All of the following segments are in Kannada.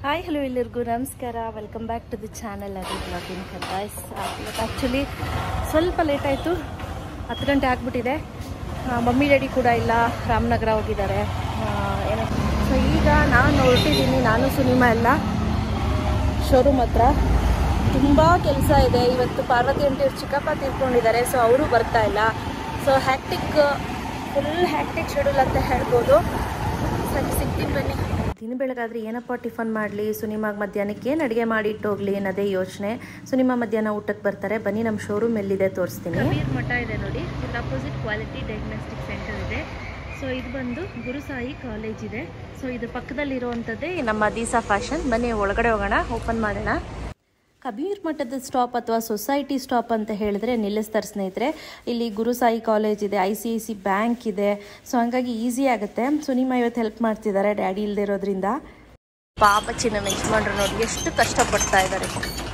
ಹಾಯ್ ಹಲೋ ಎಲ್ಲರಿಗೂ ನಮಸ್ಕಾರ welcome back to the channel ಅದು ಬ್ಲಾಗಿಂಗ್ ಗಾಯ್ಸ್ ಇವತ್ತು ಆ್ಯಕ್ಚುಲಿ ಸ್ವಲ್ಪ ಲೇಟ್ ಆಯಿತು ಹತ್ತು ಗಂಟೆ ಆಗಿಬಿಟ್ಟಿದೆ ಮಮ್ಮಿ ಡ್ಯಾಡಿ ಕೂಡ ಇಲ್ಲ ರಾಮನಗರ ಹೋಗಿದ್ದಾರೆ ಆ, ಏನೋ ಸೊ ಈಗ ನಾನು ಹೊರಟಿದ್ದೀನಿ ನಾನು ಸುನಿಮಾ ಎಲ್ಲ ಶೋರೂಮ್ ಹತ್ರ ತುಂಬ ಕೆಲಸ ಇದೆ ಇವತ್ತು ಪಾರ್ವತಿ ಆಂಟಿ ಅವ್ರು ಚಿಕ್ಕಪ್ಪ ತೀರ್ಕೊಂಡಿದ್ದಾರೆ ಸೊ ಅವರು ಬರ್ತಾ ಇಲ್ಲ so hectic full hectic schedule ಅಂತ ಹೇಳ್ಬೋದು ಸರಿ ಸಿಗ್ತೀನಿ ಬನ್ನಿ ದಿನ ಬೆಳಗಾದ್ರೆ ಏನಪ್ಪ ಟಿಫನ್ ಮಾಡಲಿ ಸುನಿಮಾಗ್ ಮಧ್ಯಾಹ್ನಕ್ಕೆ ಏನು ಅಡುಗೆ ಮಾಡಿ ಇಟ್ಟೋಗ್ಲಿ ಅನ್ನೋದೇ ಯೋಚನೆ ಸುನಿಮಾ ಮಧ್ಯಾಹ್ನ ಊಟಕ್ಕೆ ಬರ್ತಾರೆ ಬನ್ನಿ ನಮ್ಮ ಶೋರೂಮ್ ಎಲ್ಲಿದೆ ತೋರಿಸ್ತೀನಿ ಕಬೀರ್ ಮಠ ಇದೆ ನೋಡಿ ಇದ್ರ ಅಪೋಸಿಟ್ ಕ್ವಾಲಿಟಿ ಡಯಾಗ್ನೋಸ್ಟಿಕ್ ಸೆಂಟರ್ ಇದೆ ಸೊ ಇದು ಬಂದು ಗುರುಸಾಯಿ ಕಾಲೇಜ್ ಇದೆ ಸೊ ಇದು ಪಕ್ಕದಲ್ಲಿರುವಂಥದ್ದೇ ನಮ್ಮ ದೀಸಾ ಫ್ಯಾಷನ್ ಬನ್ನಿ ಒಳಗಡೆ ಹೋಗೋಣ ಓಪನ್ ಮಾಡೋಣ ಕಬೀರ್ ಮಠದ ಸ್ಟಾಪ್ ಅಥವಾ ಸೊಸೈಟಿ ಸ್ಟಾಪ್ ಅಂತ ಹೇಳಿದ್ರೆ ನಿಲ್ಲಿಸ್ತಾರೆ ಸ್ನೇಹಿತರೆ ಇಲ್ಲಿ ಗುರುಸಾಯಿ ಕಾಲೇಜ್ ಇದೆ I C I C bank ಇದೆ ಸೊ ಹಂಗಾಗಿ ಈಸಿ ಆಗುತ್ತೆ ಸುನಿಮಾ ಇವತ್ತು ಹೆಲ್ಪ್ ಮಾಡ್ತಿದ್ದಾರೆ ಡ್ಯಾಡಿ ಇಲ್ಲದೆ ಇರೋದ್ರಿಂದ ಪಾಪ ಚಿನ್ನ ಮೆಚ್ಕೊಂಡ್ರು ನೋಡಿ ಎಷ್ಟು ಕಷ್ಟಪಡ್ತಾ ಇದ್ದಾರೆ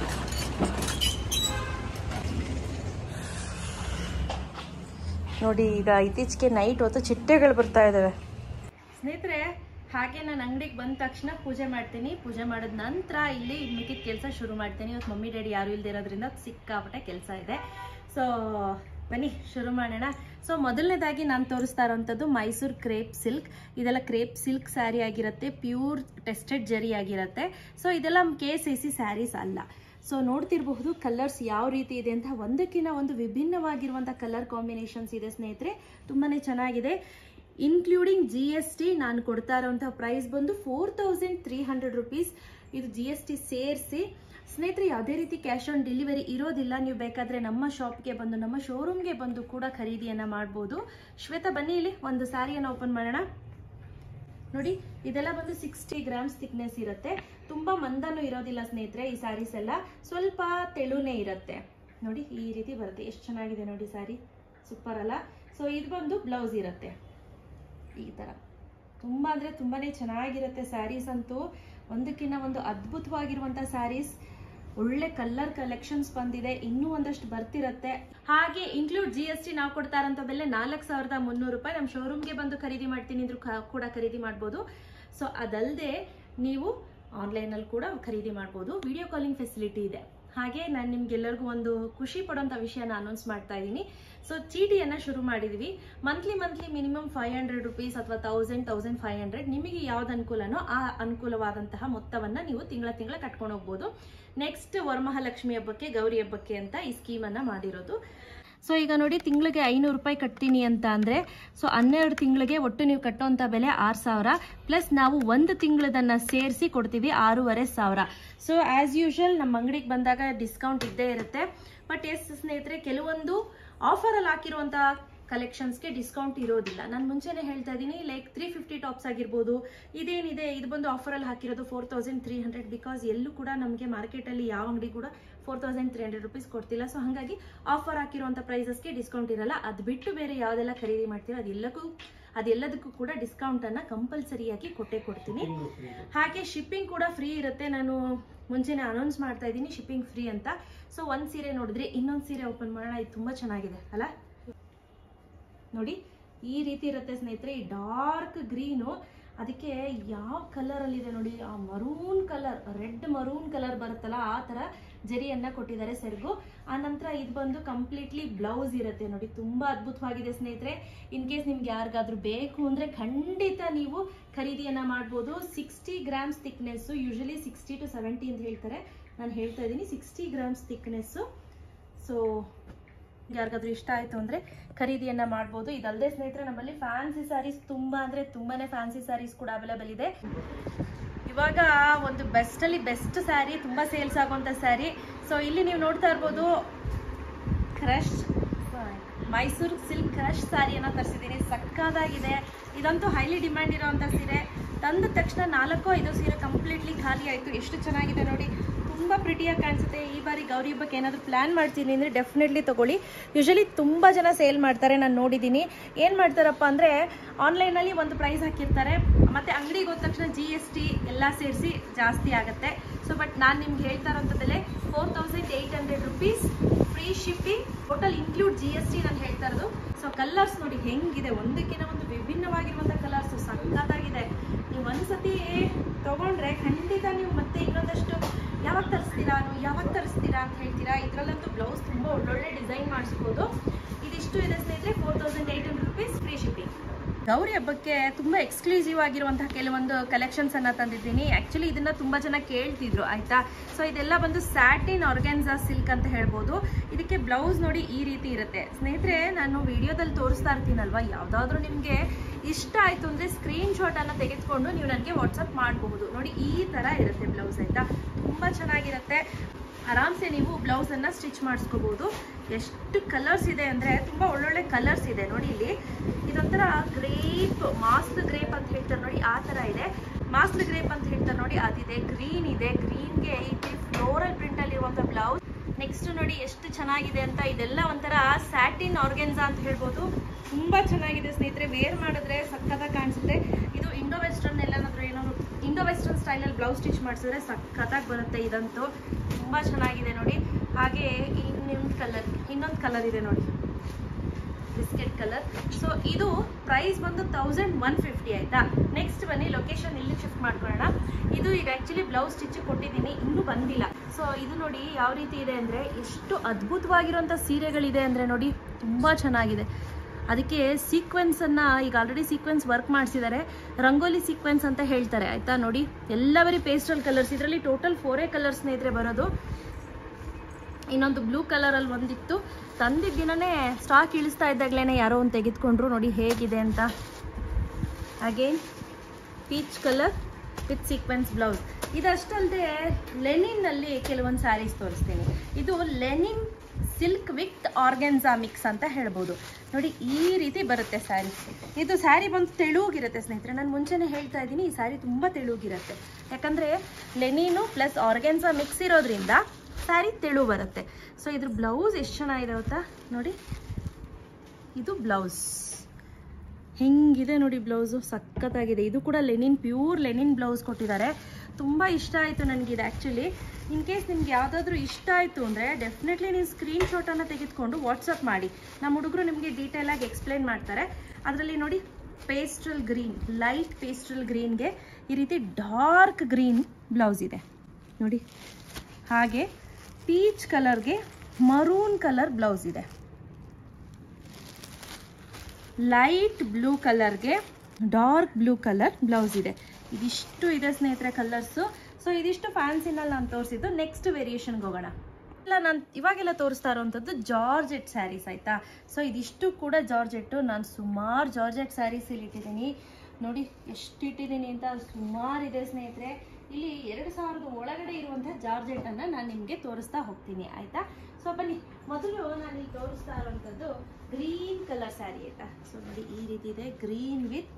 ನೋಡಿ ಈಗ ಇತ್ತೀಚೆಗೆ ನೈಟ್ ಹೊತ್ತು ಚಿಟ್ಟೆಗಳು ಬರ್ತಾ ಇದ್ದಾವೆ ಸ್ನೇಹಿತರೆ ಹಾಗೆ ನಾನು ಅಂಗಡಿಗೆ ಬಂದ ತಕ್ಷಣ ಪೂಜೆ ಮಾಡ್ತೀನಿ ಪೂಜೆ ಮಾಡಿದ ನಂತರ ಇಲ್ಲಿ ಮಿಕ್ಕಿದ ಕೆಲಸ ಶುರು ಮಾಡ್ತೀನಿ ಇವತ್ತು ಮಮ್ಮಿ ಡ್ಯಾಡಿ ಯಾರು ಇಲ್ದೇ ಇರೋದ್ರಿಂದ ಸಿಕ್ಕಾಪಟ್ಟೆ ಕೆಲಸ ಇದೆ ಸೊ ಬನ್ನಿ ಶುರು ಮಾಡೋಣ ಸೊ ಮೊದಲನೇದಾಗಿ ನಾನು ತೋರಿಸ್ತಾ ಇರೋಂಥದ್ದು ಮೈಸೂರು ಕ್ರೇಪ್ ಸಿಲ್ಕ್ ಇದೆಲ್ಲ ಕ್ರೇಪ್ ಸಿಲ್ಕ್ ಸ್ಯಾರಿ ಆಗಿರುತ್ತೆ ಪ್ಯೂರ್ ಟೆಸ್ಟೆಡ್ ಜರಿ ಆಗಿರುತ್ತೆ ಸೊ ಇದೆಲ್ಲ ಕೆ ಸಿ ಸಿ ಸ್ಯಾರೀಸ್ ಅಲ್ಲ ಸೊ ನೋಡ್ತಿರಬಹುದು ಕಲರ್ಸ್ ಯಾವ ರೀತಿ ಇದೆ ಅಂತ ಒಂದಕ್ಕಿಂತ ಒಂದು ವಿಭಿನ್ನವಾಗಿರುವಂಥ ಕಲರ್ ಕಾಂಬಿನೇಷನ್ಸ್ ಇದೆ ಸ್ನೇಹಿತರೆ ತುಂಬಾ ಚೆನ್ನಾಗಿದೆ ಇನ್ಕ್ಲೂಡಿಂಗ್ ಜಿ ಎಸ್ ಟಿ ನಾನು ಕೊಡ್ತಾ ಇರೋಂಥ ಪ್ರೈಸ್ ಬಂದು four thousand three hundred rupees ಇದು ಜಿ ಎಸ್ ಟಿ ಸೇರಿಸಿ ಸ್ನೇಹಿತರೆ ಯಾವುದೇ ರೀತಿ ಕ್ಯಾಶ್ ಆನ್ ಡೆಲಿವರಿ ಇರೋದಿಲ್ಲ ನೀವು ಬೇಕಾದರೆ ನಮ್ಮ ಶಾಪ್ಗೆ ಬಂದು ನಮ್ಮ ಶೋರೂಮ್ಗೆ ಬಂದು ಕೂಡ ಖರೀದಿಯನ್ನು ಮಾಡ್ಬೋದು ಶ್ವೇತಾ ಬನ್ನಿ ಇಲ್ಲಿ ಒಂದು ಸ್ಯಾರಿಯನ್ನು ಓಪನ್ ಮಾಡೋಣ ನೋಡಿ ಇದೆಲ್ಲ ಬಂದು ಸಿಕ್ಸ್ಟಿ ಗ್ರಾಮ್ಸ್ ಥಿಕ್ನೆಸ್ ಇರುತ್ತೆ ತುಂಬಾ ಮಂದನೂ ಇರೋದಿಲ್ಲ ಸ್ನೇಹಿತರೆ ಈ ಸ್ಯಾರೀಸ್ ಎಲ್ಲ ಸ್ವಲ್ಪ ತೆಳುನೇ ಇರುತ್ತೆ ನೋಡಿ ಈ ರೀತಿ ಬರುತ್ತೆ ಎಷ್ಟು ಚೆನ್ನಾಗಿದೆ ನೋಡಿ ಸ್ಯಾರಿ ಸೂಪರ್ ಅಲ್ಲ ಸೊ ಇದು ಬಂದು ಬ್ಲೌಸ್ ಇರುತ್ತೆ ಈ ತರ ತುಂಬಾ ಅಂದ್ರೆ ತುಂಬಾನೇ ಚೆನ್ನಾಗಿರುತ್ತೆ ಸ್ಯಾರೀಸ್ ಅಂತೂ ಒಂದಕ್ಕಿಂತ ಒಂದು ಅದ್ಭುತವಾಗಿರುವಂತ ಸ್ಯಾರೀಸ್ ಒಳ್ಳೆ ಕಲರ್ ಕಲೆಕ್ಷನ್ಸ್ ಬಂದಿದೆ ಇನ್ನೂ ಒಂದಷ್ಟು ಬರ್ತಿರತ್ತೆ ಹಾಗೆ ಇನ್ಕ್ಲೂಡ್ ಜಿ ಎಸ್ ಟಿ ನಾವು ಕೊಡ್ತಾ ಇರೋಂಥ ಬೆಲೆ ನಾಲ್ಕು ಸಾವಿರದ ಮುನ್ನೂರು ರೂಪಾಯಿ ನಮ್ಮ ಶೋರೂಮ್ಗೆ ಬಂದು ಖರೀದಿ ಮಾಡ್ತೀನಿ ಅಂದ್ರೂ ಕ- ಕೂಡ ಖರೀದಿ ಮಾಡ್ಬೋದು ಸೊ ಅದಲ್ಲದೆ ನೀವು ಆನ್ಲೈನಲ್ಲಿ ಕೂಡ ಖರೀದಿ ಮಾಡ್ಬೋದು ವಿಡಿಯೋ ಕಾಲಿಂಗ್ ಫೆಸಿಲಿಟಿ ಇದೆ ಹಾಗೆ ನಾನು ನಿಮ್ಗೆಲ್ಲರಿಗೂ ಒಂದು ಖುಷಿ ಪಡೋಂಥ ವಿಷಯನ ಅನೌನ್ಸ್ ಮಾಡ್ತಾ ಇದ್ದೀನಿ ಸೊ ಚೀಟಿಯನ್ನು ಶುರು ಮಾಡಿದ್ವಿ monthly monthly minimum five hundred rupees ಅಥವಾ ತೌಸಂಡ್ ತೌಸಂಡ್ ಫೈವ್ ಹಂಡ್ರೆಡ್ ನಿಮಗೆ ಯಾವ್ದು ಅನುಕೂಲನೋ ಆ ಅನುಕೂಲವಾದಂತಹ ಮೊತ್ತವನ್ನು ನೀವು ತಿಂಗಳ ತಿಂಗಳ ಕಟ್ಕೊಂಡು ಹೋಗ್ಬೋದು ನೆಕ್ಸ್ಟ್ ವರಮಹಾಲಕ್ಷ್ಮಿ ಹಬ್ಬಕ್ಕೆ ಗೌರಿ ಹಬ್ಬಕ್ಕೆ ಅಂತ ಈ ಸ್ಕೀಮನ್ನು ಮಾಡಿರೋದು ಸೊ ಈಗ ನೋಡಿ ತಿಂಗಳಿಗೆ ಐನೂರು ರೂಪಾಯಿ ಕಟ್ತೀನಿ ಅಂತ ಅಂದರೆ ಸೊ ಹನ್ನೆರಡು ತಿಂಗಳಿಗೆ ಒಟ್ಟು ನೀವು ಕಟ್ಟೋಂಥ ಬೆಲೆ ಆರು ಸಾವಿರ ಪ್ಲಸ್ ನಾವು ಒಂದು ತಿಂಗಳದನ್ನು ಸೇರಿಸಿ ಕೊಡ್ತೀವಿ ಆರೂವರೆ ಸಾವಿರ ಸೊ ಆ್ಯಸ್ ಯೂಶುವಲ್ ನಮ್ಮ ಅಂಗಡಿಗೆ ಬಂದಾಗ ಡಿಸ್ಕೌಂಟ್ ಇದ್ದೇ ಇರುತ್ತೆ ಬಟ್ ಎಸ್ ಸ್ನೇಹಿತರೆ ಕೆಲವೊಂದು ಆಫರಲ್ಲಿ ಹಾಕಿರುವಂಥ ಕಲೆಕ್ಷನ್ಸ್ಗೆ ಡಿಸ್ಕೌಂಟ್ ಇರೋದಿಲ್ಲ ನಾನು ಮುಂಚೆನೇ ಹೇಳ್ತಾ ಇದ್ದೀನಿ ಲೈಕ್ ತ್ರೀ ಫಿಫ್ಟಿ ಟಾಪ್ಸ್ ಆಗಿರ್ಬೋದು ಇದೇನಿದೆ ಇದು ಬಂದು ಆಫರಲ್ಲಿ ಹಾಕಿರೋದು four thousand three hundred because ಎಲ್ಲೂ ಕೂಡ ನಮಗೆ ಮಾರ್ಕೆಟಲ್ಲಿ ಯಾವ ಅಂಗಡಿ ಕೂಡ four thousand three hundred rupees ಕೊಡ್ತಿಲ್ಲ ಸೊ ಹಾಗಾಗಿ ಆಫರ್ ಹಾಕಿರುವಂಥ ಪ್ರೈಸಸ್ಗೆ ಡಿಸ್ಕೌಂಟ್ ಇರಲ್ಲ ಅದು ಬಿಟ್ಟು ಬೇರೆ ಯಾವುದೆಲ್ಲ ಖರೀದಿ ಮಾಡ್ತೀರೋ ಅದೆಲ್ಲಕ್ಕೂ ಅದೆಲ್ಲದಕ್ಕೂ ಕೂಡ ಡಿಸ್ಕೌಂಟನ್ನು ಕಂಪಲ್ಸರಿಯಾಗಿ ಕೊಟ್ಟೇ ಕೊಡ್ತೀನಿ ಹಾಗೆ ಶಿಪ್ಪಿಂಗ್ ಕೂಡ ಫ್ರೀ ಇರುತ್ತೆ ನಾನು ಮುಂಚೆನೆ ಅನೌನ್ಸ್ ಮಾಡ್ತಾ ಇದ್ದೀನಿ ಶಿಪ್ಪಿಂಗ್ ಫ್ರೀ ಅಂತ ಸೊ ಒಂದು ಸೀರೆ ನೋಡಿದ್ರೆ ಇನ್ನೊಂದು ಸೀರೆ ಓಪನ್ ಮಾಡೋಣ ಇದು ತುಂಬ ಚೆನ್ನಾಗಿದೆ ಅಲ್ಲ ನೋಡಿ ಈ ರೀತಿ ಇರುತ್ತೆ ಸ್ನೇಹಿತರೆ ಈ ಡಾರ್ಕ್ ಗ್ರೀನು ಅದಕ್ಕೆ ಯಾವ ಕಲರ್ ಅಲ್ಲಿ ಇದೆ ನೋಡಿ ಆ maroon colour red maroon colour ಬರುತ್ತಲ್ಲ ಆ ತರ ಜರಿಯನ್ನ ಕೊಟ್ಟಿದ್ದಾರೆ ಸೆರಗು ಆ ನಂತರ ಇದು ಬಂದು ಕಂಪ್ಲೀಟ್ಲಿ ಬ್ಲೌಸ್ ಇರುತ್ತೆ ನೋಡಿ ತುಂಬಾ ಅದ್ಭುತವಾಗಿದೆ ಸ್ನೇಹಿತರೆ ಇನ್ ಕೇಸ್ ನಿಮ್ಗೆ ಯಾರಿಗಾದ್ರೂ ಬೇಕು ಅಂದ್ರೆ ಖಂಡಿತ ನೀವು ಖರೀದಿಯನ್ನ ಮಾಡ್ಬೋದು sixty grams thickness usually sixty to seventy ಅಂತ ಹೇಳ್ತಾರೆ ನಾನು ಹೇಳ್ತಾ ಇದ್ದೀನಿ ಸಿಕ್ಸ್ಟಿ ಗ್ರಾಮ್ಸ್ ಥಿಕ್ನೆಸ್ಸು ಸೊ ಯಾರಿಗಾದ್ರೂ ಇಷ್ಟ ಆಯ್ತು ಅಂದ್ರೆ ಖರೀದಿಯನ್ನ ಮಾಡ್ಬೋದು ಇದಲ್ಲದೆ ಸ್ನೇಹಿತರೆ ನಮ್ಮಲ್ಲಿ ಫ್ಯಾನ್ಸಿ ಸ್ಯಾರೀಸ್ ತುಂಬಾ ಅಂದ್ರೆ ತುಂಬಾನೇ ಫ್ಯಾನ್ಸಿ ಸ್ಯಾರೀಸ್ ಕೂಡ ಅವೈಲೇಬಲ್ ಇದೆ ಇವಾಗ ಒಂದು ಬೆಸ್ಟ್ ಅಲ್ಲಿ ಬೆಸ್ಟ್ ಸ್ಯಾರಿ ತುಂಬಾ ಸೇಲ್ಸ್ ಆಗುವಂತ ಸ್ಯಾರಿ ಸೊ ಇಲ್ಲಿ ನೀವು ನೋಡ್ತಾ ಇರ್ಬೋದು ಕ್ರಶ್ ಮೈಸೂರು ಸಿಲ್ಕ್ ಕ್ರಶ್ ಸ್ಯಾರಿಯನ್ನ ತರಿಸಿದ್ದೀನಿ ಸಕ್ಕದಾಗಿದೆ ಇದಂತೂ ಹೈಲಿ ಡಿಮ್ಯಾಂಡ್ ಇರೋವಂಥ ಸೀರೆ ತಂದ ತಕ್ಷಣ ನಾಲ್ಕು ಐದು ಸೀರೆ ಕಂಪ್ಲೀಟ್ಲಿ ಖಾಲಿ ಆಯಿತು ಎಷ್ಟು ಚೆನ್ನಾಗಿದೆ ನೋಡಿ ತುಂಬ ಪ್ರಿಟಿಯಾಗಿ ಕಾಣಿಸುತ್ತೆ ಈ ಬಾರಿ ಗೌರಿ ಹಬ್ಬಕ್ಕೆ ಏನಾದರೂ ಪ್ಲ್ಯಾನ್ ಮಾಡ್ತೀನಿ ಅಂದರೆ ಡೆಫಿನೆಟ್ಲಿ ತೊಗೊಳ್ಳಿ ಯೂಶಲಿ ತುಂಬ ಜನ ಸೇಲ್ ಮಾಡ್ತಾರೆ ನಾನು ನೋಡಿದ್ದೀನಿ ಏನು ಮಾಡ್ತಾರಪ್ಪ ಅಂದರೆ ಆನ್ಲೈನಲ್ಲಿ ಒಂದು ಪ್ರೈಸ್ ಹಾಕಿರ್ತಾರೆ ಮತ್ತು ಅಂಗಡಿಗೆ ಹೋದ ತಕ್ಷಣ ಜಿ ಎಸ್ ಟಿ ಎಲ್ಲ ಸೇರಿಸಿ ಜಾಸ್ತಿ ಆಗುತ್ತೆ ಸೊ ಬಟ್ ನಾನು ನಿಮ್ಗೆ ಹೇಳ್ತಾ ಇರೋಂಥ ಬೆಲೆ four thousand eight hundred rupees free shipping total include G S T ನಾನು ಹೇಳ್ತಾ ಇರೋದು ಸೊ ಕಲರ್ಸ್ ನೋಡಿ ಹೆಂಗಿದೆ ಒಂದಕ್ಕಿಂತ ಒಂದು ವಿಭಿನ್ನವಾಗಿರುವಂಥ ಕಲರ್ಸ್ ಸಕ್ಕತ್ತಾಗಿದೆ ನೀವು ಒಂದ್ಸತಿ ತಗೊಂಡ್ರೆ ಖಂಡಿತ ನೀವು ಮತ್ತೆ ಇನ್ನೊಂದಷ್ಟು ಯಾವಾಗ ತರಿಸ್ತೀರಾ ನೀವು ಯಾವಾಗ ತರಿಸ್ತೀರಾ ಅಂತ ಹೇಳ್ತೀರಾ ಇದರಲ್ಲಂತೂ ಬ್ಲೌಸ್ ತುಂಬ ಒಳ್ಳೊಳ್ಳೆ ಡಿಸೈನ್ ಮಾಡಿಸ್ಬೋದು ಇದಿಷ್ಟು ಇದೆ ಸ್ನೇಹಿತರೆ four thousand eight hundred rupees free shipping Gauri ಹಬ್ಬಕ್ಕೆ ತುಂಬ ಎಕ್ಸ್ಕ್ಲೂಸಿವ್ ಆಗಿರುವಂತಹ ಕೆಲವೊಂದು ಕಲೆಕ್ಷನ್ಸ್ ಅನ್ನ ತಂದಿದ್ದೀನಿ ಆ್ಯಕ್ಚುಲಿ ಇದನ್ನ ತುಂಬ ಜನ ಕೇಳ್ತಿದ್ರು ಆಯ್ತಾ ಸೊ ಇದೆಲ್ಲ ಬಂದು ಸ್ಯಾಟಿನ್ ಆರ್ಗ್ಯಾನ್ಸಾ ಸಿಲ್ಕ್ ಅಂತ ಹೇಳ್ಬೋದು ಇದಕ್ಕೆ ಬ್ಲೌಸ್ ನೋಡಿ ಈ ರೀತಿ ಇರುತ್ತೆ ಸ್ನೇಹಿತರೆ ನಾನು ವಿಡಿಯೋದಲ್ಲಿ ತೋರಿಸ್ತಾ ಇರ್ತೀನಲ್ವಾ ಯಾವುದಾದ್ರೂ ನಿಮಗೆ ಇಷ್ಟ ಆಯಿತು ಅಂದರೆ ಸ್ಕ್ರೀನ್ ಶಾಟನ್ನು ತೆಗೆದುಕೊಂಡು ನೀವು ನನಗೆ ವಾಟ್ಸಪ್ ಮಾಡಬಹುದು ನೋಡಿ ಈ ಥರ ಇರುತ್ತೆ ಬ್ಲೌಸ್ ಆಯಿತಾ ತುಂಬ ಚೆನ್ನಾಗಿರುತ್ತೆ ಆರಾಮ್ಸೆ ನೀವು ಬ್ಲೌಸನ್ನು ಸ್ಟಿಚ್ ಮಾಡಿಸ್ಕೋಬೋದು ಎಷ್ಟು ಕಲರ್ಸ್ ಇದೆ ಅಂದರೆ ತುಂಬ ಒಳ್ಳೊಳ್ಳೆ ಕಲರ್ಸ್ ಇದೆ ನೋಡಿ ಇಲ್ಲಿ ಇದೊಂಥರ ಗ್ರೇಪ್ ಮಾಸ್ಕ್ ಗ್ರೇಪ್ ಅಂತ ಹೇಳ್ತಾರೆ ನೋಡಿ ಆ ಥರ ಇದೆ ಮಾಸ್ಕ್ ಗ್ರೇಪ್ ಅಂತ ಹೇಳ್ತಾರೆ ನೋಡಿ ಅದಿದೆ ಗ್ರೀನ್ ಇದೆ ಗ್ರೀನ್ಗೆ ಈ ಫ್ಲೋರಲ್ ಪ್ರಿಂಟಲ್ಲಿ ಇರುವಂಥ ಬ್ಲೌಸ್ ನೆಕ್ಸ್ಟ್ ನೋಡಿ ಎಷ್ಟು ಚೆನ್ನಾಗಿದೆ ಅಂತ ಇದೆಲ್ಲ ಒಂಥರ ಸ್ಯಾಟಿನ್ ಆರ್ಗೆನ್ಸಾ ಅಂತ ಹೇಳ್ಬೋದು ತುಂಬ ಚೆನ್ನಾಗಿದೆ ಸ್ನೇಹಿತರೆ ವೇರ್ ಮಾಡಿದ್ರೆ ಸಕ್ಕತ್ತಾಗಿ ಕಾಣಿಸುತ್ತೆ ಇದು ಇಂಡೋ ವೆಸ್ಟರ್ನ್ ಎಲ್ಲಾದ್ರೂ ಏನಾದ್ರು ಇಂಡೋ ವೆಸ್ಟರ್ನ್ ಸ್ಟೈಲಲ್ಲಿ ಬ್ಲೌಸ್ ಸ್ಟಿಚ್ ಮಾಡಿಸಿದ್ರೆ ಸಕ್ಕತ್ತಾಗಿ ಬರುತ್ತೆ ಇದಂತೂ ತುಂಬ ಚೆನ್ನಾಗಿದೆ ನೋಡಿ ಹಾಗೆ ಇನ್ನೊಂದು ಕಲರ್ ಇನ್ನೊಂದು ಕಲರ್ ಇದೆ ನೋಡಿ ಬಿಸ್ಕೆಟ್ ಕಲರ್ ಸೊ ಇದು ಪ್ರೈಸ್ ಬಂದು ತೌಸಂಡ್ ಒನ್ ಫಿಫ್ಟಿ ಆಯ್ತಾ ನೆಕ್ಸ್ಟ್ ಬನ್ನಿ ಲೊಕೇಶನ್ ಇಲ್ಲಿ ಶಿಫ್ಟ್ ಮಾಡ್ಕೊಳ್ಳೋಣ ಇದು ಈಗ ಆ್ಯಕ್ಚುಲಿ ಬ್ಲೌಸ್ ಸ್ಟಿಚ್ ಕೊಟ್ಟಿದ್ದೀನಿ ಇನ್ನೂ ಬಂದಿಲ್ಲ ಸೊ ಇದು ನೋಡಿ ಯಾವ ರೀತಿ ಇದೆ ಅಂದರೆ ಎಷ್ಟು ಅದ್ಭುತವಾಗಿರುವಂಥ ಸೀರೆಗಳಿದೆ ಅಂದರೆ ನೋಡಿ ತುಂಬ ಚೆನ್ನಾಗಿದೆ ಅದಕ್ಕೆ ಸೀಕ್ವೆನ್ಸನ್ನು ಈಗ ಆಲ್ರೆಡಿ ಸೀಕ್ವೆನ್ಸ್ ವರ್ಕ್ ಮಾಡಿಸಿದ್ದಾರೆ ರಂಗೋಲಿ ಸೀಕ್ವೆನ್ಸ್ ಅಂತ ಹೇಳ್ತಾರೆ ಆಯಿತಾ ನೋಡಿ ಎಲ್ಲ ಬರೀ ಪೇಸ್ಟಲ್ ಕಲರ್ಸ್ ಇದರಲ್ಲಿ ಟೋಟಲ್ ಫೋರೇ ಕಲರ್ಸ್ ಸ್ನೇಹಿತರೆ ಬರೋದು ಇನ್ನೊಂದು ಬ್ಲೂ ಕಲರಲ್ಲಿ ಒಂದಿತ್ತು ತಂದಿದ್ದ ದಿನನೇ ಸ್ಟಾಕ್ ಇಳಿಸ್ತಾ ಇದ್ದಾಗಲೇ ಯಾರೋ ಒಂದು ತೆಗೆದುಕೊಂಡ್ರು ನೋಡಿ ಹೇಗಿದೆ ಅಂತ again peach colour with sequins blouse ಇದಷ್ಟಲ್ಲದೆ ಲೆನಿನ್ನಲ್ಲಿ ಕೆಲವೊಂದು ಸ್ಯಾರೀಸ್ ತೋರಿಸ್ತೀನಿ ಇದು linen silk with organza mix ಅಂತ ಹೇಳ್ಬೋದು ನೋಡಿ ಈ ರೀತಿ ಬರುತ್ತೆ ಸ್ಯಾರಿ ಇದು ಸ್ಯಾರಿ ಬಂದು ತೆಳುಗಿರುತ್ತೆ ಸ್ನೇಹಿತರೆ ನಾನು ಮುಂಚೆನೇ ಹೇಳ್ತಾ ಇದ್ದೀನಿ ಈ ಸ್ಯಾರಿ ತುಂಬ ತೆಳುಗಿರುತ್ತೆ ಯಾಕಂದರೆ ಲೆನಿನು ಪ್ಲಸ್ ಆರ್ಗೆನ್ಸಾ ಮಿಕ್ಸ್ ಇರೋದ್ರಿಂದ ಸ್ಯಾರಿ ತೆಳು ಬರುತ್ತೆ ಸೊ ಇದ್ರ ಬ್ಲೌಸ್ ಎಷ್ಟು ಚೆನ್ನಾಗಿದೆ ಗೊತ್ತಾ ನೋಡಿ ಇದು ಬ್ಲೌಸ್ ಹೆಂಗಿದೆ ನೋಡಿ ಬ್ಲೌಸು ಸಖತ್ತಾಗಿದೆ ಇದು ಕೂಡ ಲೆನಿನ್ ಪ್ಯೂರ್ ಲೆನಿನ್ ಬ್ಲೌಸ್ ಕೊಟ್ಟಿದ್ದಾರೆ ತುಂಬ ಇಷ್ಟ ಆಯಿತು ನನಗಿದೆ ಆ್ಯಕ್ಚುಲಿ ಇನ್ ಕೇಸ್ ನಿಮ್ಗೆ ಯಾವುದಾದ್ರೂ ಇಷ್ಟ ಆಯಿತು ಅಂದರೆ ಡೆಫಿನೆಟ್ಲಿ ನೀವು ಸ್ಕ್ರೀನ್ ಶಾಟನ್ನು ತೆಗೆದುಕೊಂಡು ವಾಟ್ಸಪ್ ಮಾಡಿ ನಮ್ಮ ಹುಡುಗರು ನಿಮಗೆ ಡೀಟೇಲಾಗಿ ಎಕ್ಸ್ಪ್ಲೈನ್ ಮಾಡ್ತಾರೆ ಅದರಲ್ಲಿ ನೋಡಿ ಪೇಸ್ಟ್ರಲ್ ಗ್ರೀನ್ ಲೈಟ್ ಪೇಸ್ಟ್ರಲ್ ಗ್ರೀನ್ಗೆ ಈ ರೀತಿ ಡಾರ್ಕ್ ಗ್ರೀನ್ ಬ್ಲೌಸ್ ಇದೆ ನೋಡಿ ಹಾಗೆ ಪೀಚ್ ಕಲರ್ಗೆ ಮರೂನ್ ಕಲರ್ ಬ್ಲೌಸ್ ಇದೆ ಲೈಟ್ ಬ್ಲೂ ಕಲರ್ಗೆ ಡಾರ್ಕ್ ಬ್ಲೂ ಕಲರ್ ಬ್ಲೌಸ್ ಇದೆ ಇದಿಷ್ಟು ಇದೆ ಸ್ನೇಹಿತರೆ ಕಲರ್ಸು ಸೊ ಇದಿಷ್ಟು ಫ್ಯಾನ್ಸಿನಲ್ಲಿ ನಾನು ತೋರಿಸಿದ್ದು ನೆಕ್ಸ್ಟ್ ವೇರಿಯೇಷನ್ಗೆ ಹೋಗೋಣ ಇಲ್ಲ ನಾನು ಇವಾಗೆಲ್ಲ ತೋರಿಸ್ತಾ ಇರೋವಂಥದ್ದು ಜಾರ್ಜೆಟ್ ಸ್ಯಾರೀಸ್ ಆಯಿತಾ ಸೊ ಇದಿಷ್ಟು ಕೂಡ ಜಾರ್ಜೆಟ್ಟು ನಾನು ಸುಮಾರು ಜಾರ್ಜೆಟ್ ಸ್ಯಾರೀಸ್ ಇಲ್ಲಿ ಇಟ್ಟಿದ್ದೀನಿ ನೋಡಿ ಎಷ್ಟು ಇಟ್ಟಿದ್ದೀನಿ ಅಂತ ಸುಮಾರು ಇದೆ ಸ್ನೇಹಿತರೆ ಇಲ್ಲಿ ಎರಡು ಸಾವಿರದ ಒಳಗಡೆ ಇರುವಂತಹ ಜಾರ್ಜೆಟನ್ನು ನಾನು ನಿಮಗೆ ತೋರಿಸ್ತಾ ಹೋಗ್ತೀನಿ ಆಯಿತಾ ಸೊ ಬನ್ನಿ ಮೊದಲು ನಾನು ಇಲ್ಲಿ ತೋರಿಸ್ತಾ ಇರುವಂಥದ್ದು ಗ್ರೀನ್ ಕಲರ್ ಸ್ಯಾರಿ ಆಯಿತಾ ಸೊ ನೋಡಿ ಈ ರೀತಿ ಇದೆ ಗ್ರೀನ್ ವಿತ್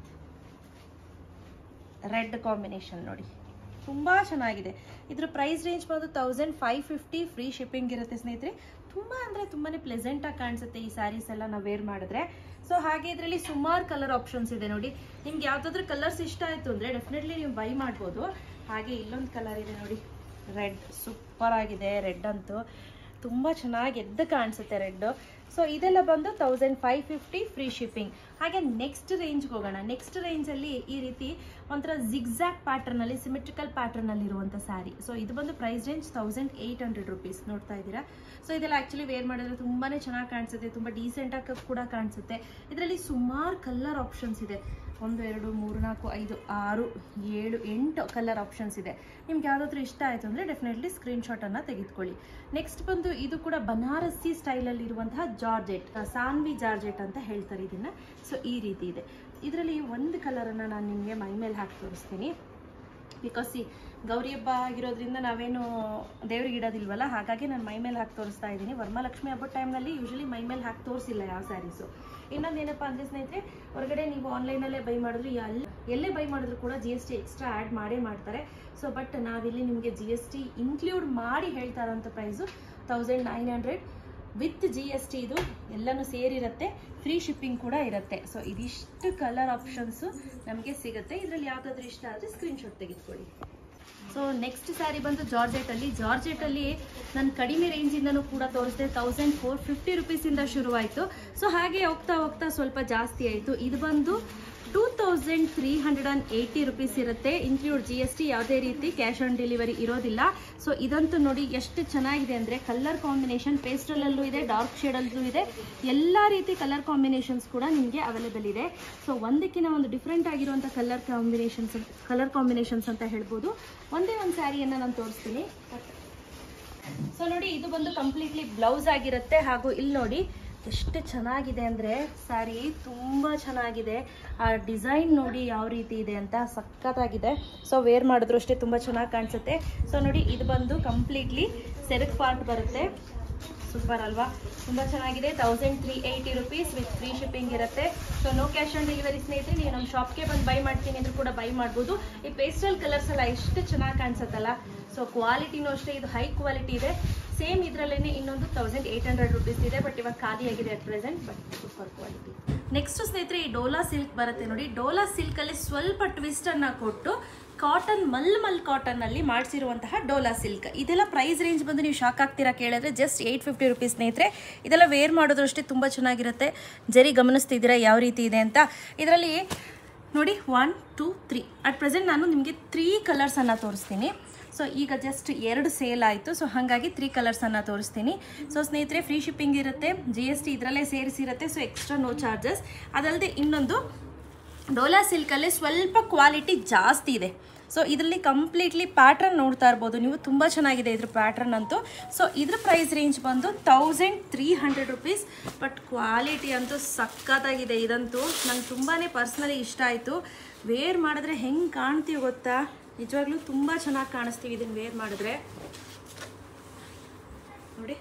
ರೆಡ್ ಕಾಂಬಿನೇಷನ್ ನೋಡಿ ತುಂಬ ಚೆನ್ನಾಗಿದೆ ಇದ್ರ ಪ್ರೈಸ್ ರೇಂಜ್ ಬಂದು thousand five fifty free shipping ಇರುತ್ತೆ ಸ್ನೇಹಿತರೆ ತುಂಬ ಅಂದರೆ ತುಂಬಾ ಪ್ಲೆಸೆಂಟಾಗಿ ಕಾಣಿಸುತ್ತೆ ಈ ಸ್ಯಾರೀಸ್ ಎಲ್ಲ ನಾವು ವೇರ್ ಮಾಡಿದ್ರೆ ಸೊ ಹಾಗೆ ಇದರಲ್ಲಿ ಸುಮಾರು ಕಲರ್ ಆಪ್ಷನ್ಸ್ ಇದೆ ನೋಡಿ ನಿಮ್ಗೆ ಯಾವುದಾದ್ರೂ ಕಲರ್ಸ್ ಇಷ್ಟ ಆಯಿತು ಅಂದರೆ ಡೆಫಿನೆಟ್ಲಿ ನೀವು ಬೈ ಮಾಡ್ಬೋದು ಹಾಗೆ ಇಲ್ಲೊಂದು ಕಲರ್ ಇದೆ ನೋಡಿ ರೆಡ್ ಸೂಪರ್ ಆಗಿದೆ ರೆಡ್ ಅಂತೂ ತುಂಬ ಚೆನ್ನಾಗಿ ಎದ್ದು ಕಾಣಿಸುತ್ತೆ ರೆಡ್ ಸೊ ಇದೆಲ್ಲ ಬಂದು thousand five fifty free shipping ಹಾಗೆ ನೆಕ್ಸ್ಟ್ ರೇಂಜ್ಗೆ ಹೋಗೋಣ ನೆಕ್ಸ್ಟ್ ರೇಂಜಲ್ಲಿ ಈ ರೀತಿ ಒಂಥರ ಜಿಗ್ಸಾಕ್ ಪ್ಯಾಟರ್ನಲ್ಲಿ ಸಿಮೆಟ್ರಿಕಲ್ ಪ್ಯಾಟರ್ನಲ್ಲಿ ಇರುವಂಥ ಸ್ಯಾರಿ ಸೊ ಇದು ಬಂದು price range thousand eight hundred rupees ನೋಡ್ತಾ ಇದ್ದೀರಾ ಸೊ ಇದೆಲ್ಲ ಆ್ಯಕ್ಚುಲಿ ವೇರ್ ಮಾಡಿದ್ರೆ ತುಂಬಾ ಚೆನ್ನಾಗಿ ಕಾಣಿಸುತ್ತೆ ತುಂಬ ಡೀಸೆಂಟಾಗಿ ಕೂಡ ಕಾಣಿಸುತ್ತೆ ಇದರಲ್ಲಿ ಸುಮಾರು ಕಲರ್ ಆಪ್ಷನ್ಸ್ ಇದೆ ಒಂದು ಎರಡು ಮೂರು ನಾಲ್ಕು ಐದು ಆರು ಏಳು ಎಂಟು ಕಲರ್ ಆಪ್ಷನ್ಸ್ ಇದೆ ನಿಮ್ಗೆ ಯಾವುದಾದ್ರೂ ಇಷ್ಟ ಆಯಿತು ಅಂದರೆ ಡೆಫಿನೆಟ್ಲಿ ಸ್ಕ್ರೀನ್ಶಾಟನ್ನು ತೆಗೆದುಕೊಳ್ಳಿ ನೆಕ್ಸ್ಟ್ ಬಂದು ಇದು ಕೂಡ ಬನಾರಸಿ ಸ್ಟೈಲಲ್ಲಿ ಇರುವಂತಹ ಜಾರ್ಜೆಟ್ ಸಾನ್ವಿ ಜಾರ್ಜೆಟ್ ಅಂತ ಹೇಳ್ತಾರೆ ಇದನ್ನು ಸೊ ಈ ರೀತಿ ಇದೆ ಇದರಲ್ಲಿ ಒಂದು ಕಲರನ್ನು ನಾನು ನಿಮಗೆ ಮೈ ಮೇಲೆ ಹಾಕಿ ತೋರಿಸ್ತೀನಿ ಬಿಕಾಸ್ ಈ ಗೌರಿ ಹಬ್ಬ ಆಗಿರೋದ್ರಿಂದ ನಾವೇನು ದೇವ್ರಿಗೆ ಇಡೋದಿಲ್ವಲ್ಲ ಹಾಗಾಗಿ ನಾನು ಮೈ ಮೇಲೆ ಹಾಕಿ ತೋರಿಸ್ತಾ ಇದ್ದೀನಿ ವರಮಹಾಲಕ್ಷ್ಮಿ ಹಬ್ಬದ ಟೈಮ್ನಲ್ಲಿ ಯೂಶಲಿ ಮೈ ಮೇಲೆ ಹಾಕಿ ತೋರಿಸಿಲ್ಲ ಯಾವ ಸ್ಯಾರೀಸು ಇನ್ನೊಂದು ಏನಪ್ಪ ಅಂದರೆ ಸ್ನೇಹಿತರೆ ಹೊರಗಡೆ ನೀವು ಆನ್ಲೈನಲ್ಲೇ ಬೈ ಮಾಡಿದ್ರು ಎಲ್ಲ ಎಲ್ಲೇ ಬೈ ಮಾಡಿದ್ರು ಕೂಡ G S T extra add ಮಾಡೇ ಮಾಡ್ತಾರೆ ಸೊ ಬಟ್ ನಾವಿಲ್ಲಿ ನಿಮಗೆ ಜಿ ಎಸ್ ಟಿ ಇನ್ಕ್ಲೂಡ್ ಮಾಡಿ ಹೇಳ್ತಾ ಇರೋಂಥ price thousand nine hundred with G S T ಇದು ಎಲ್ಲನೂ ಸೇರಿರುತ್ತೆ ಫ್ರೀ ಶಿಪ್ಪಿಂಗ್ ಕೂಡ ಇರುತ್ತೆ ಸೊ ಇದಿಷ್ಟು ಕಲರ್ ಆಪ್ಷನ್ಸು ನಮಗೆ ಸಿಗುತ್ತೆ ಇದರಲ್ಲಿ ಯಾವುದಾದ್ರೂ ಇಷ್ಟ ಆದರೆ ಸ್ಕ್ರೀನ್ಶಾಟ್ ತೆಗೆದುಕೊಳ್ಳಿ ಸೊ ನೆಕ್ಸ್ಟ್ ಸ್ಯಾರಿ ಬಂದು ಜಾರ್ಜೆಟಲ್ಲಿ ಜಾರ್ಜೆಟಲ್ಲಿ ನಾನು ಕಡಿಮೆ ರೇಂಜಿಂದನೂ ಕೂಡ ತೋರಿಸಿದೆ ತೌಸಂಡ್ ಫೋರ್ ಫಿಫ್ಟಿ ರುಪೀಸಿಂದ ಶುರುವಾಯಿತು ಸೊ ಹಾಗೆ ಹೋಗ್ತಾ ಹೋಗ್ತಾ ಸ್ವಲ್ಪ ಜಾಸ್ತಿ ಆಯಿತು ಇದು ಬಂದು two thousand three hundred and eighty rupees ಇರುತ್ತೆ ಇನ್ಕ್ಲೂಡ್ ಜಿ ಎಸ್ ಟಿ ಯಾವುದೇ ರೀತಿ ಕ್ಯಾಶ್ ಆನ್ ಡೆಲಿವರಿ ಇರೋದಿಲ್ಲ ಸೊ ಇದಂತೂ ನೋಡಿ ಎಷ್ಟು ಚೆನ್ನಾಗಿದೆ ಅಂದರೆ ಕಲರ್ ಕಾಂಬಿನೇಷನ್ ಪೇಸ್ಟಲಲ್ಲೂ ಇದೆ ಡಾರ್ಕ್ ಶೇಡಲ್ಲೂ ಇದೆ ಎಲ್ಲ ರೀತಿ ಕಲರ್ ಕಾಂಬಿನೇಷನ್ಸ್ ಕೂಡ ನಿಮಗೆ ಅವೈಲೇಬಲ್ ಇದೆ ಸೊ ಒಂದಕ್ಕಿಂತ ಒಂದು ಡಿಫ್ರೆಂಟ್ ಆಗಿರುವಂಥ ಕಲರ್ ಕಾಂಬಿನೇಷನ್ಸ್ ಕಲರ್ ಕಾಂಬಿನೇಷನ್ಸ್ ಅಂತ ಹೇಳ್ಬೋದು ಒಂದೇ ಒಂದು ಸ್ಯಾರಿಯನ್ನು ನಾನು ತೋರಿಸ್ತೀನಿ ಸೊ ನೋಡಿ ಇದು ಬಂದು ಕಂಪ್ಲೀಟ್ಲಿ ಬ್ಲೌಸ್ ಆಗಿರುತ್ತೆ ಹಾಗೂ ಇಲ್ಲಿ ನೋಡಿ ಎಷ್ಟು ಚೆನ್ನಾಗಿದೆ ಅಂದರೆ ಸ್ಯಾರಿ ತುಂಬ ಚೆನ್ನಾಗಿದೆ ಆ ಡಿಸೈನ್ ನೋಡಿ ಯಾವ ರೀತಿ ಇದೆ ಅಂತ ಸಖತ್ತಾಗಿದೆ ಸೊ ವೇರ್ ಮಾಡಿದ್ರು ಅಷ್ಟೇ ತುಂಬ ಚೆನ್ನಾಗಿ ಕಾಣಿಸುತ್ತೆ ಸೊ ನೋಡಿ ಇದು ಬಂದು ಕಂಪ್ಲೀಟ್ಲಿ ಸೆರಕ್ ಪಾರ್ಟ್ ಬರುತ್ತೆ ಸೂಪರ್ ಅಲ್ವಾ ತುಂಬ ಚೆನ್ನಾಗಿದೆ thousand three eighty rupees with free shipping ಇರುತ್ತೆ so no cash on delivery ಸ್ನೇಹಿತರೆ ನೀವು ನಮ್ಮ ಶಾಪ್ಗೆ ಬಂದು ಬೈ ಮಾಡ್ತೀನಿ ಅಂದ್ರೂ ಕೂಡ ಬೈ ಮಾಡ್ಬೋದು ಈ ಪೇಸ್ಟಲ್ ಕಲರ್ಸ್ ಎಲ್ಲ ಎಷ್ಟು ಚೆನ್ನಾಗಿ ಕಾಣಿಸುತ್ತಲ್ಲ ಸೊ ಕ್ವಾಲಿಟಿನೂ ಅಷ್ಟೇ ಇದು ಹೈ ಕ್ವಾಲಿಟಿ ಇದೆ ಸೇಮ್ ಇದರಲ್ಲೇ ಇನ್ನೊಂದು ತೌಸಂಡ್ ಏಯ್ಟ್ ಹಂಡ್ರೆಡ್ ರುಪೀಸ್ ಇದೆ ಬಟ್ ಇವಾಗ ಖಾಲಿಯಾಗಿದೆ at present but super quality next ಸ್ನೇಹಿತರೆ ಈ ಡೋಲಾ ಸಿಲ್ಕ್ ಬರುತ್ತೆ ನೋಡಿ ಡೋಲಾ ಸಿಲ್ಕಲ್ಲಿ ಸ್ವಲ್ಪ ಟ್ವಿಸ್ಟನ್ನು ಕೊಟ್ಟು ಕಾಟನ್ ಮಲ್ ಮಲ್ ಕಾಟನ್ನಲ್ಲಿ ಮಾಡಿಸಿರುವಂತಹ ಡೋಲಾ ಸಿಲ್ಕ್ ಇದೆಲ್ಲ ಪ್ರೈಸ್ ರೇಂಜ್ ಬಂದು ನೀವು ಶಾಕ್ ಆಗ್ತೀರಾ ಕೇಳಿದ್ರೆ ಜಸ್ಟ್ ಏಯ್ಟ್ ಫಿಫ್ಟಿ ರುಪೀಸ್ ಸ್ನೇಹಿತರೆ ಇದೆಲ್ಲ ವೇರ್ ಮಾಡೋದು ಅಷ್ಟೇ ತುಂಬ ಚೆನ್ನಾಗಿರುತ್ತೆ ಜರಿ ಗಮನಿಸ್ತಿದ್ದೀರಾ ಯಾವ ರೀತಿ ಇದೆ ಅಂತ ಇದರಲ್ಲಿ ನೋಡಿ one two three at present ನಾನು ನಿಮಗೆ ತ್ರೀ ಕಲರ್ಸನ್ನು ತೋರಿಸ್ತೀನಿ ಸೊ ಈಗ ಜಸ್ಟ್ ಎರಡು ಸೇಲ್ ಆಯಿತು ಸೊ ಹಾಗಾಗಿ ತ್ರೀ ಕಲರ್ಸನ್ನು ತೋರಿಸ್ತೀನಿ ಸೊ ಸ್ನೇಹಿತರೆ ಫ್ರೀ ಶಿಪ್ಪಿಂಗ್ ಇರುತ್ತೆ ಜಿ ಎಸ್ ಟಿ ಇದರಲ್ಲೇ ಸೇರಿಸಿರುತ್ತೆ ಸೊ ಎಕ್ಸ್ಟ್ರಾ ನೋ ಚಾರ್ಜಸ್ ಅದಲ್ಲದೆ ಇನ್ನೊಂದು ಡೋಲಾ ಸಿಲ್ಕಲ್ಲಿ ಸ್ವಲ್ಪ ಕ್ವಾಲಿಟಿ ಜಾಸ್ತಿ ಇದೆ ಸೊ ಇದರಲ್ಲಿ ಕಂಪ್ಲೀಟ್ಲಿ ಪ್ಯಾಟ್ರನ್ ನೋಡ್ತಾ ಇರ್ಬೋದು ನೀವು ತುಂಬ ಚೆನ್ನಾಗಿದೆ ಇದ್ರ ಪ್ಯಾಟ್ರನ್ ಅಂತೂ ಸೊ ಇದ್ರ ಪ್ರೈಸ್ ರೇಂಜ್ ಬಂದು thousand three hundred rupees but quality ಅಂತೂ ಸಖತ್ತಾಗಿದೆ ಇದಂತೂ ನಂಗೆ ತುಂಬಾ ಪರ್ಸ್ನಲಿ ಇಷ್ಟ ಆಯಿತು ವೇರ್ ಮಾಡಿದ್ರೆ ಹೆಂಗೆ ಕಾಣ್ತೀವಿ ಗೊತ್ತಾ ನಿಜವಾಗ್ಲೂ ತುಂಬ ಚೆನ್ನಾಗಿ ಕಾಣಿಸ್ತೀವಿ ಇದನ್ನು ವೇರ್ ಮಾಡಿದ್ರೆ ನೋಡಿ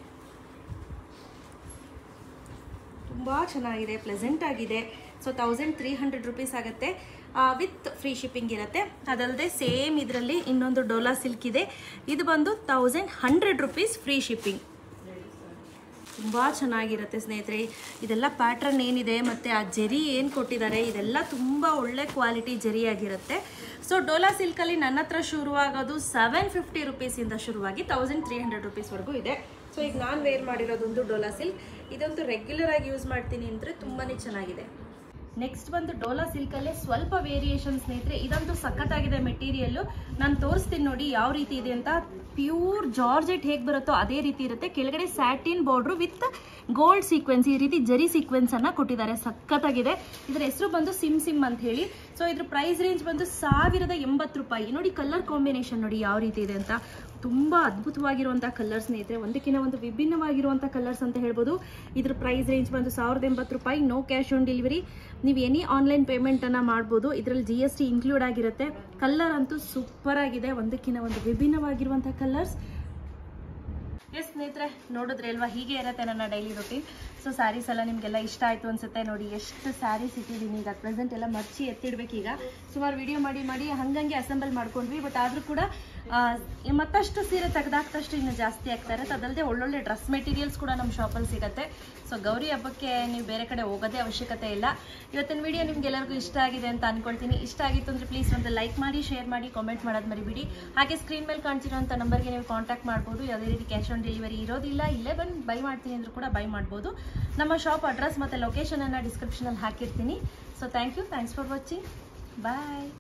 ತುಂಬ ಚೆನ್ನಾಗಿದೆ ಪ್ಲೆಸೆಂಟ್ ಆಗಿದೆ so thousand three hundred rupees ಆಗುತ್ತೆ ವಿತ್ ಫ್ರೀ ಶಿಪ್ಪಿಂಗ್ ಇರುತ್ತೆ ಅದಲ್ಲದೆ ಸೇಮ್ ಇದರಲ್ಲಿ ಇನ್ನೊಂದು ಡೋಲಾ ಸಿಲ್ಕ್ ಇದೆ ಇದು ಬಂದು thousand hundred rupees free shipping ತುಂಬ ಚೆನ್ನಾಗಿರುತ್ತೆ ಸ್ನೇಹಿತರೆ ಇದೆಲ್ಲ ಪ್ಯಾಟ್ರನ್ ಏನಿದೆ ಮತ್ತು ಆ ಜರಿ ಏನು ಕೊಟ್ಟಿದ್ದಾರೆ ಇದೆಲ್ಲ ತುಂಬ ಒಳ್ಳೆ ಕ್ವಾಲಿಟಿ ಜರಿಯಾಗಿರುತ್ತೆ ಸೊ ಡೋಲಾ ಸಿಲ್ಕಲ್ಲಿ ನನ್ನ ಹತ್ರ ಶುರುವಾಗೋದು ಸೆವೆನ್ ಫಿಫ್ಟಿ ರುಪೀಸಿಂದ ಶುರುವಾಗಿ ತೌಸಂಡ್ ತ್ರೀ ಹಂಡ್ರೆಡ್ ರುಪೀಸ್ವರೆಗೂ ಇದೆ ಸೊ ಈಗ ನಾನು ವೇರ್ ಮಾಡಿರೋದೊಂದು ಡೋಲಾ ಸಿಲ್ಕ್ ಇದಂತೂ ರೆಗ್ಯುಲರ್ ಆಗಿ ಯೂಸ್ ಮಾಡ್ತೀನಿ ಅಂದರೆ ತುಂಬಾ ಚೆನ್ನಾಗಿದೆ ನೆಕ್ಸ್ಟ್ ಬಂದು ಡೋಲಾ ಸಿಲ್ಕಲ್ಲೇ ಸ್ವಲ್ಪ ವೇರಿಯೇಷನ್ ಸ್ನೇಹಿತರೆ ಇದಂತೂ ಸಖತ್ತಾಗಿದೆ ಮೆಟೀರಿಯಲ್ಲು ನಾನು ತೋರಿಸ್ತೀನಿ ನೋಡಿ ಯಾವ ರೀತಿ ಇದೆ ಅಂತ ಪ್ಯೂರ್ ಜಾರ್ಜೆಟ್ ಹೇಗೆ ಬರುತ್ತೋ ಅದೇ ರೀತಿ ಇರುತ್ತೆ ಕೆಳಗಡೆ satin border with gold sequins ಈ ರೀತಿ ಜರಿ ಸೀಕ್ವೆನ್ಸ್ ಅನ್ನ ಕೊಟ್ಟಿದ್ದಾರೆ ಸಖತ್ತಾಗಿದೆ ಇದರ ಹೆಸರು ಬಂದು ಸಿಮ್ ಸಿಮ್ ಅಂತ ಹೇಳಿ ಸೊ ಇದ್ರ ಪ್ರೈಸ್ ರೇಂಜ್ ಬಂದು ಸಾವಿರದ ಎಂಬತ್ತು ರೂಪಾಯಿ ನೋಡಿ ಕಲರ್ ಕಾಂಬಿನೇಷನ್ ನೋಡಿ ಯಾವ ರೀತಿ ಇದೆ ಅಂತ ತುಂಬ ಅದ್ಭುತವಾಗಿರುವಂಥ ಕಲರ್ ಸ್ನೇಹಿತರೆ ಒಂದಕ್ಕಿಂತ ಒಂದು ವಿಭಿನ್ನವಾಗಿರುವಂಥ ಕಲರ್ಸ್ ಅಂತ ಹೇಳ್ಬೋದು ಇದ್ರ ಪ್ರೈಸ್ ರೇಂಜ್ ಬಂದು ಸಾವಿರದ ಎಂಬತ್ತು ರೂಪಾಯಿ ನೋ ಕ್ಯಾಶ್ ಆನ್ ಡೆಲಿವರಿ ನೀವು ಎನಿ ಆನ್ಲೈನ್ ಪೇಮೆಂಟನ್ನು ಮಾಡ್ಬೋದು ಇದರಲ್ಲಿ ಜಿ ಎಸ್ ಟಿ ಇನ್ಕ್ಲೂಡ್ ಆಗಿರುತ್ತೆ ಕಲರ್ ಅಂತೂ ಸೂಪರ್ ಆಗಿದೆ ಒಂದಕ್ಕಿಂತ ಒಂದು ವಿಭಿನ್ನವಾಗಿರುವಂಥ ಕಲರ್ಸ್ ಎಸ್ ಸ್ನೇಹಿತರೆ ನೋಡಿದ್ರೆ ಅಲ್ವಾ ಹೀಗೆ ಇರುತ್ತೆ ನನ್ನ ಡೈಲಿ ರೂಟೀನ್ ಸೊ ಸ್ಯಾರೀಸ್ ಎಲ್ಲ ನಿಮಗೆಲ್ಲ ಇಷ್ಟ ಆಯಿತು ಅನ್ಸುತ್ತೆ ನೋಡಿ ಎಷ್ಟು ಸ್ಯಾರೀಸ್ ಇಟ್ಟಿದ್ದೀನಿ ಈಗ ಪ್ರೆಸೆಂಟ್ ಎಲ್ಲ ಮರ್ಚಿ ಎತ್ತಿಡ್ಬೇಕೀಗ ಸುಮಾರು ವಿಡಿಯೋ ಮಾಡಿ ಮಾಡಿ ಹಂಗಂಗೆ ಅಸೆಂಬಲ್ ಮಾಡ್ಕೊಂಡ್ವಿ ಬಟ್ ಆದರೂ ಕೂಡ ಆ, ಮತ್ತಷ್ಟು ಸೀರೆ ತೆಗೆದಾಕ್ತಷ್ಟು ಇನ್ನು ಜಾಸ್ತಿ ಆಗ್ತಾ ಇರುತ್ತೆ ಅದಲ್ಲದೆ ಒಳ್ಳೊಳ್ಳೆ ಡ್ರೆಸ್ ಮೆಟೀರಿಯಲ್ಸ್ ಕೂಡ ನಮ್ಮ ಶಾಪಲ್ಲಿ ಸಿಗುತ್ತೆ ಸೊ ಗೌರಿ ಹಬ್ಬಕ್ಕೆ ನೀವು ಬೇರೆ ಕಡೆ ಹೋಗೋದೇ ಅವಶ್ಯಕತೆ ಇಲ್ಲ ಇವತ್ತಿನ ವಿಡಿಯೋ ನಿಮ್ಗೆ ಎಲ್ಲರಿಗೂ ಇಷ್ಟ ಆಗಿದೆ ಅಂತ ಅನ್ಕೊಳ್ತೀನಿ ಇಷ್ಟ ಆಗಿತ್ತು ಅಂದರೆ ಪ್ಲೀಸ್ ಒಂದು ಲೈಕ್ ಮಾಡಿ ಶೇರ್ ಮಾಡಿ ಕಾಮೆಂಟ್ ಮಾಡೋದು ಮರಿಬಿಡಿ ಹಾಗೆ ಸ್ಕ್ರೀನ್ ಮೇಲೆ ಕಾಣ್ತಿರೋಂಥ ನಂಬರ್ಗೆ ನೀವು ಕಾಂಟ್ಯಾಕ್ಟ್ ಮಾಡ್ಬೋದು ಯಾವುದೇ ರೀತಿ ಕ್ಯಾಶ್ ಆನ್ ಡೆಲಿವರಿ ಇರೋದಿಲ್ಲ ಇಲ್ಲೇ ಬಂದು ಬೈ ಮಾಡ್ತೀನಿ ಅಂದರೂ ಕೂಡ ಬೈ ಮಾಡ್ಬೋದು ನಮ್ಮ ಶಾಪ್ ಅಡ್ರೆಸ್ ಮತ್ತು ಲೊಕೇಶನನ್ನು ಡಿಸ್ಕ್ರಿಪ್ಷನಲ್ಲಿ ಹಾಕಿರ್ತೀನಿ so thank you thanks for watching bye